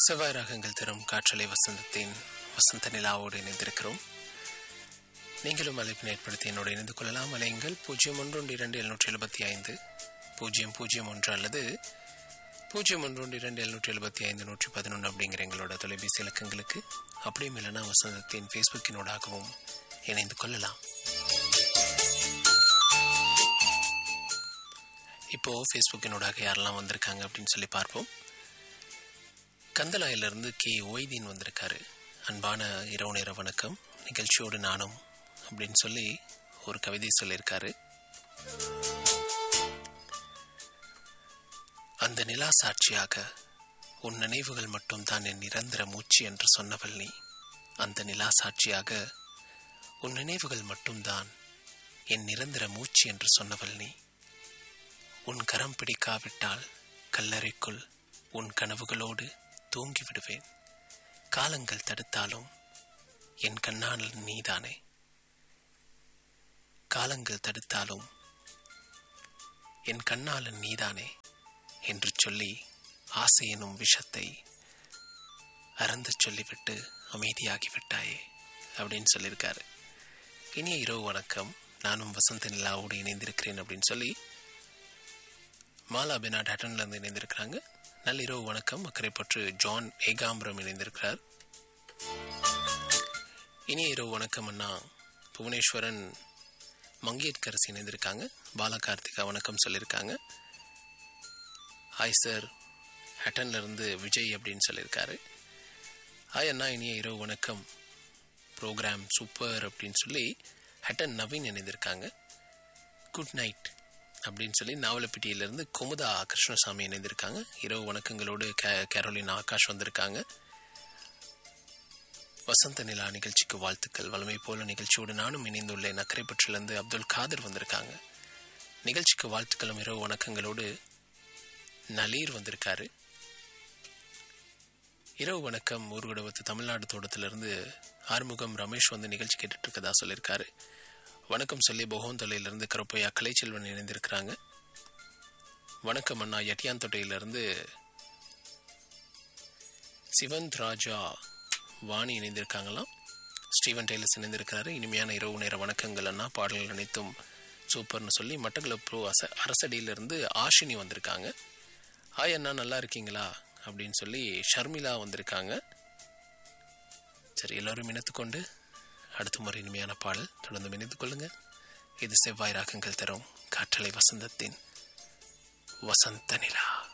செவ்வாய் ராகங்கள் தரும் காற்றலை வசந்தத்தின் வசந்த நிலாவோடு இணைந்திருக்கிறோம் நீங்களும் அழைப்பினை ஏற்படுத்தி என்னோடு இணைந்து கொள்ளலாம் அலையுங்கள் பூஜ்ஜியம் ஒன்று ஒன்று இரண்டு எழுநூற்றி எழுபத்தி ஐந்து பூஜ்ஜியம் பூஜ்ஜியம் ஒன்று அல்லது பூஜ்ஜியம் ஒன்று ஒன்று இரண்டு எழுநூற்றி எழுபத்தி ஐந்து நூற்றி பதினொன்று அப்படிங்கிற எங்களோட தொலைபேசி இலக்கங்களுக்கு அப்படியும் இல்லைனா வசந்தத்தின் ஃபேஸ்புக்கினோடாகவும் இணைந்து கொள்ளலாம் இப்போ ஃபேஸ்புக்கினோடாக யாரெல்லாம் வந்திருக்காங்க அப்படின்னு சொல்லி பார்ப்போம் கந்தலாயிலிருந்து கே ஒய்தீன் வந்திருக்காரு அன்பான இரவு நேர வணக்கம் நிகழ்ச்சியோடு நானும் அப்படின்னு சொல்லி ஒரு கவிதை சொல்லியிருக்காரு அந்த நிலா சாட்சியாக உன் நினைவுகள் மட்டும்தான் என் நிரந்தர மூச்சு என்று சொன்னவள் நீ அந்த நிலா சாட்சியாக உன் நினைவுகள் மட்டும்தான் என் நிரந்தர மூச்சு என்று சொன்னவள் நீ உன் கரம் பிடிக்காவிட்டால் கல்லறைக்குள் உன் கனவுகளோடு தூங்கி விடுவேன் காலங்கள் தடுத்தாலும் என் கண்ணால் நீதானே காலங்கள் தடுத்தாலும் என் கண்ணாளன் நீதானே என்று சொல்லி ஆசை எனும் விஷத்தை அறந்து சொல்லிவிட்டு அமைதியாகிவிட்டாயே அப்படின்னு சொல்லியிருக்காரு இனிய இரவு வணக்கம் நானும் வசந்த நிலாவோடு இணைந்திருக்கிறேன் அப்படின்னு சொல்லி மாலா பெனாட் ஹட்டன்லேருந்து இணைந்திருக்கிறாங்க நள்ளிரவு வணக்கம் அக்கறைப்பற்று ஜான் ஏகாம்பரம் இணைந்திருக்கிறார் இனிய இரவு வணக்கம் அண்ணா புவனேஸ்வரன் மங்கேட்கரசி இணைந்திருக்காங்க பாலகார்த்திகா வணக்கம் சொல்லியிருக்காங்க ஹாய் சார் ஹட்டன்லேருந்து விஜய் அப்படின்னு சொல்லியிருக்காரு ஹாய் அண்ணா இனிய இரவு வணக்கம் ப்ரோக்ராம் சூப்பர் அப்படின்னு சொல்லி ஹட்டன் நவீன் இணைந்திருக்காங்க குட் நைட் அப்படின்னு சொல்லி நாவலப்பிட்டியிலிருந்து குமுதா கிருஷ்ணசாமி இணைந்திருக்காங்க இரவு வணக்கங்களோடு கே கேரோலின் ஆகாஷ் வந்திருக்காங்க வசந்த நிலா நிகழ்ச்சிக்கு வாழ்த்துக்கள் வளமை போல நிகழ்ச்சியோடு நானும் இணைந்துள்ளேன் அக்கரைப்பற்றிலிருந்து அப்துல் காதர் வந்திருக்காங்க நிகழ்ச்சிக்கு வாழ்த்துக்களும் இரவு வணக்கங்களோடு நலீர் வந்திருக்காரு இரவு வணக்கம் ஊர்குடவத்து தமிழ்நாடு தோட்டத்திலிருந்து ஆறுமுகம் ரமேஷ் வந்து நிகழ்ச்சி கேட்டுட்டு இருக்கதா சொல்லியிருக்காரு வணக்கம் சொல்லி பொகோந்தொலையிலிருந்து கருப்பையா கலைச்செல்வன் இணைந்திருக்கிறாங்க வணக்கம் அண்ணா எட்டியான் தொட்டையிலிருந்து சிவன் ராஜா வாணி இணைந்திருக்காங்களாம் ஸ்டீவன் டெய்லர்ஸ் இணைந்திருக்கிறாரு இனிமையான இரவு நேர வணக்கங்கள் அண்ணா பாடல்கள் அனைத்தும் சூப்பர்னு சொல்லி மட்டக்களப்பு அச அரசடியிலிருந்து ஆஷினி வந்திருக்காங்க ஹாய் அண்ணா நல்லா இருக்கீங்களா அப்படின்னு சொல்லி ஷர்மிளா வந்திருக்காங்க சரி எல்லோரும் இணைத்துக்கொண்டு அடுத்த முறை இனிமையான பாடல் தொடர்ந்து இணைந்து கொள்ளுங்க இது செவ்வாய் ராகங்கள் தரும் காற்றலை வசந்தத்தின் வசந்த நிலா